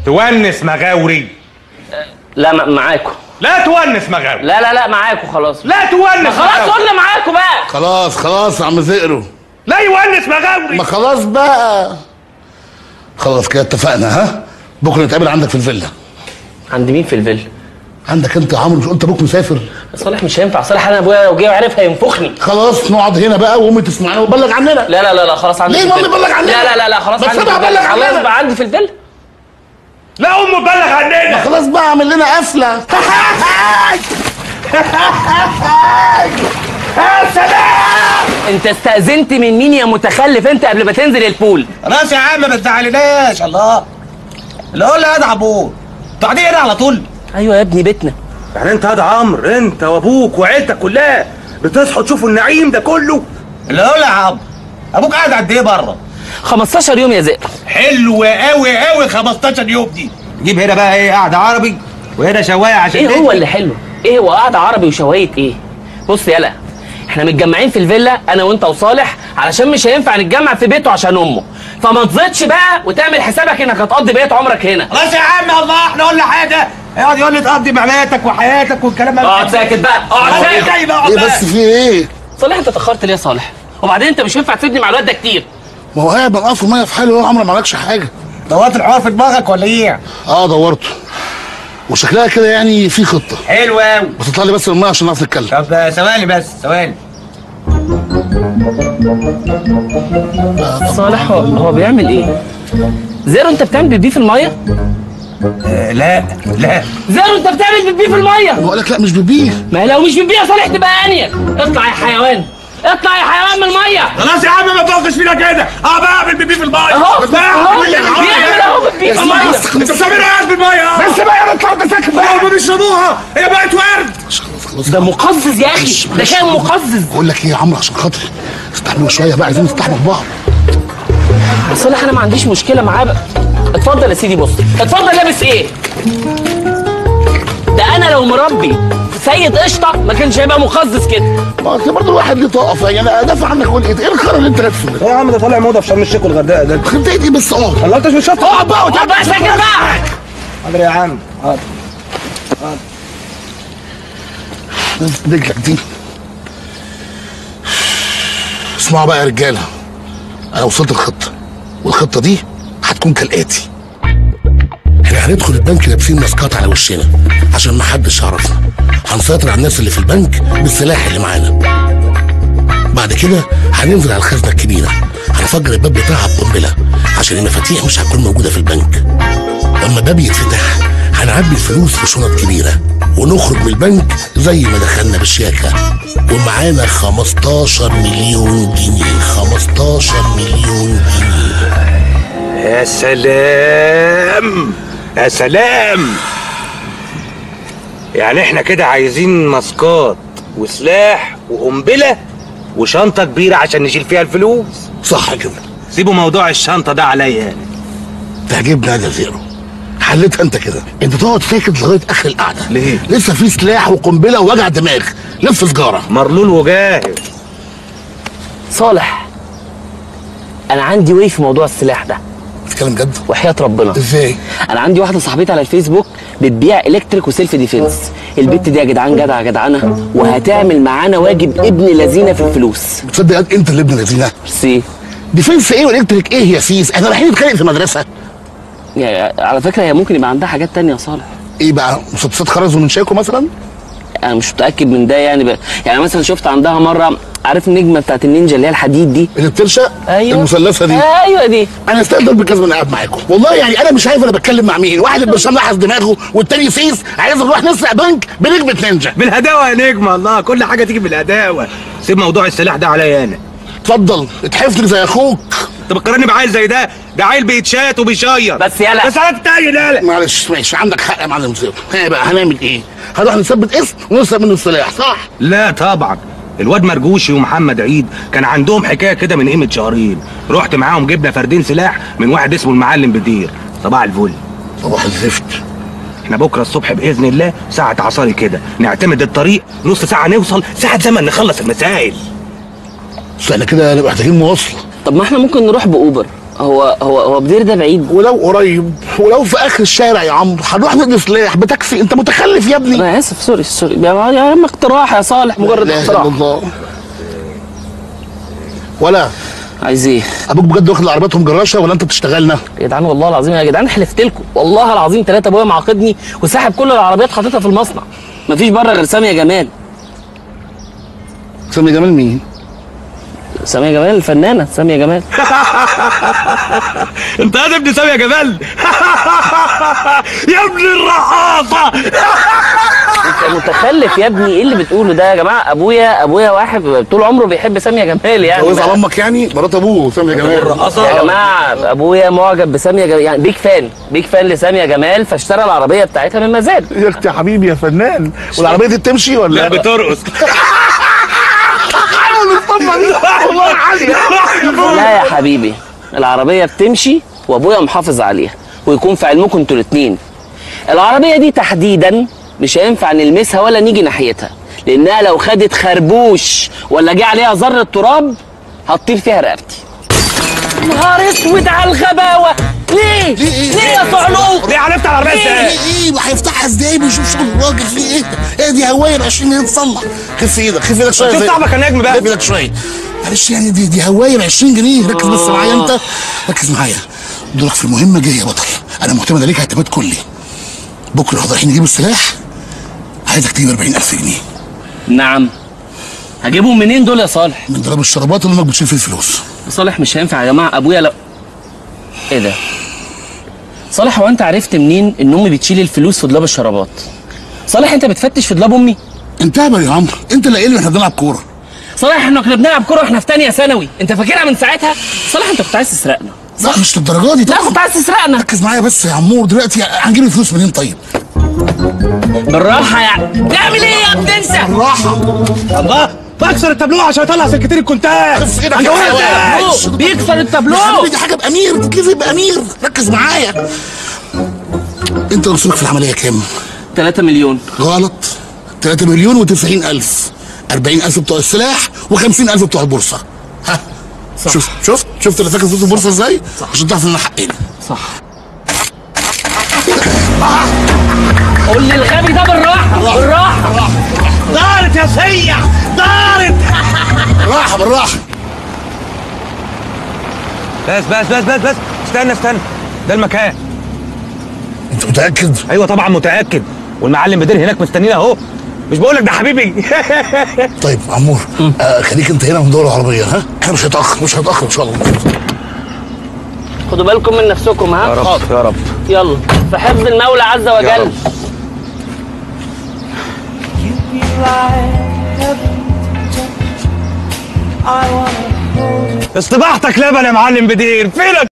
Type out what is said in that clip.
تونس مغاوري لا م- معاكم لا تونس مغاوري لا لا لا معاكم خلاص لا تونس خلاص مغاوري. قلنا معاكم بقى خلاص خلاص يا عم زئرو لا يونس مغاوري ما خلاص بقى خلاص كده اتفقنا ها بكره نتقابل عندك في الفيلا عند مين في الفيلا عندك انت يا عمرو مش قلت ابوك مسافر صالح مش هينفع صالح انا ابويا لو جه وعرف هينفخني خلاص نقعد هنا بقى وامي تسمعنا وتبلغ عننا لا لا لا لا خلاص عندي ليه في مامي الفيلا. بلغ عننا؟ لا لا لا لا خلاص بس عندي في أنا الفيلا. هبلغ عننا. خلاص بقى عندي في الفيلا لا امه تبلغ عننا خلاص بقى اعمل لنا قفله انت استأذنت من مين يا متخلف انت قبل ما تنزل البول خلاص يا عم ما تزعلناش الله اللي اقول لي يا ابو انتوا قاعدين هنا على طول ايوه يا ابني بيتنا يعني انت هذا عمرو انت وابوك وعيلتك كلها بتصحوا تشوفوا النعيم ده كله اللي اقول يا عم ابوك قاعد قد ايه بره 15 يوم يا زئر حلو قوي قوي 15 يوم دي جيب هنا بقى ايه قاعده عربي وهنا شوايه عشان ايه هو تدفي. اللي حلو ايه هو قاعده عربي وشوايه ايه بص يلا احنا متجمعين في الفيلا انا وانت وصالح علشان مش هينفع نتجمع في بيته عشان امه فما تزيدش بقى وتعمل حسابك انك هتقضي بقيه عمرك هنا خلاص يا عم الله احنا قلنا حاجه يقعد يقول لي تقضي معاناتك وحياتك والكلام ده اقعد ساكت بقى اقعد اقعد ساكت ساكت اقعد ايه بقى. بس في ايه صالح انت اتاخرت ليه يا صالح وبعدين انت مش هينفع تسيبني مع الواد ده كتير ما هو قاعد بنقف الميه في حاله يا عمرو ما عملكش حاجه دورت الحوار في دماغك ولا ايه؟ اه دورته وشكلها كده يعني في خطه حلو قوي بس اطلع لي بس الميه عشان نعرف نتكلم طب ثواني بس ثواني صالح هو, هو بيعمل ايه زيرو انت بتعمل بيبي في الميه آه لا لا زيرو انت بتعمل بيبي في الميه بقول لك لا مش بيبيه ما لو مش بيبي يا صالح تبقى انيك اطلع يا حيوان اطلع يا حيوان من الميه خلاص يا عم ما تفكش فينا كده اه بعمل بيبي في المايه اهو بس اهو بعمل بيبي في بيعمل المايه اهو بيبي في الميه انت بتعملوا ايه في المايه بس بقى يا اطلع انت ساكت بقى ما بيشربوها هي بقت ورد خلاص خلاص ده مقزز يا اخي معلش، ده معلش. كان مقزز بقول لك ايه يا عمرو عشان خاطري استحملوا شويه بقى عايزين نستحمل بعض صالح انا ما عنديش مشكله معاه بقى اتفضل يا سيدي بص اتفضل لابس ايه ده انا لو مربي سيد قشطه ما كانش هيبقى مقزز كده ما أصل برضه الواحد ليه طاقه يعني انا ادافع عنك اقول ايه ايه القرار اللي انت لابسه ده؟ يا عم ده طالع موضه في شرم الشيخ والغردقه ده خدت ايه بس اه الله انت مش شاطر اقعد بقى اقعد وتعب بقى ساكت بقى حاضر يا عم حاضر رجلك دي اسمعوا بقى يا رجاله انا وصلت الخطه والخطه دي هتكون كالاتي احنا هندخل البنك لابسين ماسكات على وشنا عشان ما حدش يعرفنا هنسيطر على الناس اللي في البنك بالسلاح اللي معانا بعد كده هننزل على الخزنه الكبيره هنفجر الباب بتاعها بقنبله عشان المفاتيح مش هتكون موجوده في البنك لما الباب يتفتح هنعبي الفلوس في شنط كبيرة ونخرج من البنك زي ما دخلنا بالشياكة ومعانا 15 مليون جنيه 15 مليون جنيه يا سلام يا سلام يعني احنا كده عايزين ماسكات وسلاح وقنبله وشنطه كبيره عشان نشيل فيها الفلوس صح كده سيبوا موضوع الشنطه ده عليا تعجبني انا زيرو حلتها انت كده انت تقعد ساكت لغايه اخر القعده ليه؟ لسه في سلاح وقنبله ووجع دماغ لف سجاره مرلول وجاهز صالح انا عندي وي في موضوع السلاح ده بتتكلم جد وحياه ربنا ازاي انا عندي واحده صاحبتي على الفيسبوك بتبيع الكتريك وسيلف ديفense البت دي يا جدعان جدعه جدعانه وهتعمل معانا واجب ابن لذينه في الفلوس بتصدق قد انت اللي ابن الذين ميرسي ديفنس ايه والكتريك ايه يا سيس احنا رايحين نتخانق في مدرسه يعني على فكره هي ممكن يبقى عندها حاجات تانية يا صالح ايه بقى مسدسات خرز ومن شاكو مثلا انا مش متاكد من ده يعني ب... يعني مثلا شفت عندها مره عارف النجمه بتاعت النينجا اللي هي الحديد دي اللي بترشق ايوه المثلثه دي ايوه دي انا استقدر بالجزمه انا قاعد معاكم والله يعني انا مش عارف انا بتكلم مع مين واحد البرشام لحس دماغه والتاني سيس عايز نروح نسرق بنك بنجمه نينجا بالهداوه يا نجم الله كل حاجه تيجي بالهداوه سيب موضوع السلاح ده عليا انا اتفضل اتحفني زي اخوك انت بتقارني بعيل زي ده ده عيل بيتشات وبيشير بس يلا. بس انا تتايل يالا معلش ماشي عندك حق يا معلم زيرو ها بقى هنعمل ايه هنروح نثبت اسم ونسرق منه السلاح صح لا طبعا الواد مرجوشي ومحمد عيد كان عندهم حكايه كده من قيمه شهرين رحت معاهم جبنا فردين سلاح من واحد اسمه المعلم بدير صباح الفل صباح الزفت احنا بكره الصبح باذن الله ساعه عصاري كده نعتمد الطريق نص ساعه نوصل ساعه زمن نخلص المسائل بس احنا كده هنبقى محتاجين مواصله طب ما احنا ممكن نروح باوبر هو هو هو بدير ده بعيد ولو قريب ولو في اخر الشارع يا عمرو هنروح نقضي سلاح بتاكسي انت متخلف يا ابني انا اسف سوري سوري يا يا عم اقتراح يا صالح مجرد لا إله اقتراح إلا الله ولا عايز ايه ابوك بجد واخد عربيتهم جراشه ولا انت بتشتغلنا يا جدعان والله العظيم يا جدعان حلفت لكم والله العظيم ثلاثة ابويا معاقدني وساحب كل العربيات حاططها في المصنع مفيش بره غير سامية جمال سامي جمال مين سامية جمال الفنانة سامية جمال انت يا ابن سامي يا جمال يا ابن الرقاصه انت متخلف يا ابني ايه اللي بتقوله ده يا جماعة ابويا ابويا واحد طول عمره بيحب سامية جمال يعني جوز على امك يعني مرات ابوه سامي جمال يا جماعة ابويا معجب بسامية جمال يعني بيك فان بيك فان لسامية جمال فاشترى العربية بتاعتها من مزاد يا اختي يا حبيبي يا فنان والعربيه دي بتمشي ولا لا بترقص والله عالية لا يا حبيبي العربية بتمشي وابويا محافظ عليها ويكون في علمكم انتوا الاتنين العربية دي تحديدا مش هينفع نلمسها ولا نيجي ناحيتها لانها لو خدت خربوش ولا جه عليها ذرة تراب هتطير فيها رقبتي نهار اسود على الغباوة ليه؟ ليه؟ ليه يا صعلوك؟ ليه عرفت على العربيه ازاي ايه ايه هيفتحها ازاي بيشوف شغل الراجل في ايه ايه دي هوايه ب 20 جنيه تصلح خف ايدك خف ايدك شويه شوف زي- صاحبك يا نجم بقى. خف ايدك شويه معلش يعني دي دي هوايه ب 20 جنيه ركز بس معايا انت ركز معايا دورك في المهمه جاي يا بطل انا معتمد عليك اعتماد كلي بكره رايحين نجيب السلاح عايزك تجيب 40000 جنيه نعم هجيبهم منين دول يا صالح؟ من ضرب الشرابات اللي امك بتشيل فيه الفلوس صالح مش هينفع يا جماعه ابويا لو ايه ده صالح هو انت عرفت منين ان امي بتشيل الفلوس في دولاب الشرابات صالح انت بتفتش في دولاب امي انت هبل يا عمرو انت اللي قايل لي احنا بنلعب كوره صالح احنا كنا بنلعب كوره واحنا في تانية ثانوي انت فاكرها من ساعتها صالح انت كنت عايز تسرقنا لا مش للدرجه دي لا طبعا كنت عايز تسرقنا ركز معايا بس يا عمور دلوقتي هنجيب الفلوس منين طيب بالراحه يعني تعمل ايه يا ابني انت بالراحه الله بكسر التابلوه عشان اطلع سكتين الكونتاك خف ايدك انت يا قلت حيوان. إيه؟ تابلوه، بيكسر يا التابلوه حبيبي دي حاجه بامير بتتلفي بامير ركز معايا انت نصيبك في العمليه كام 3 مليون غلط 3 مليون و90 الف 40 الف بتوع السلاح و50 الف بتوع البورصه ها صح. شفت شفت شفت اللي فاكر فلوس البورصه ازاي صح. عشان تعرف ان حقنا صح قول لي الغبي ده بالراحه بالراحه دارت يا سيع دارت بالراحه بالراحه بس بس بس بس بس استنى استنى ده المكان انت متاكد ايوه طبعا متاكد والمعلم بدير هناك مستنينا اهو مش بقول لك ده حبيبي طيب عمور آه خليك انت هنا وندور العربيه ها احنا مش هيتاخر مش هيتاخر ان شاء الله خدوا بالكم من نفسكم ها يا رب يا رب يلا في حفظ المولى عز يا وجل رب. استباحتك لبن يا معلم بدير فينك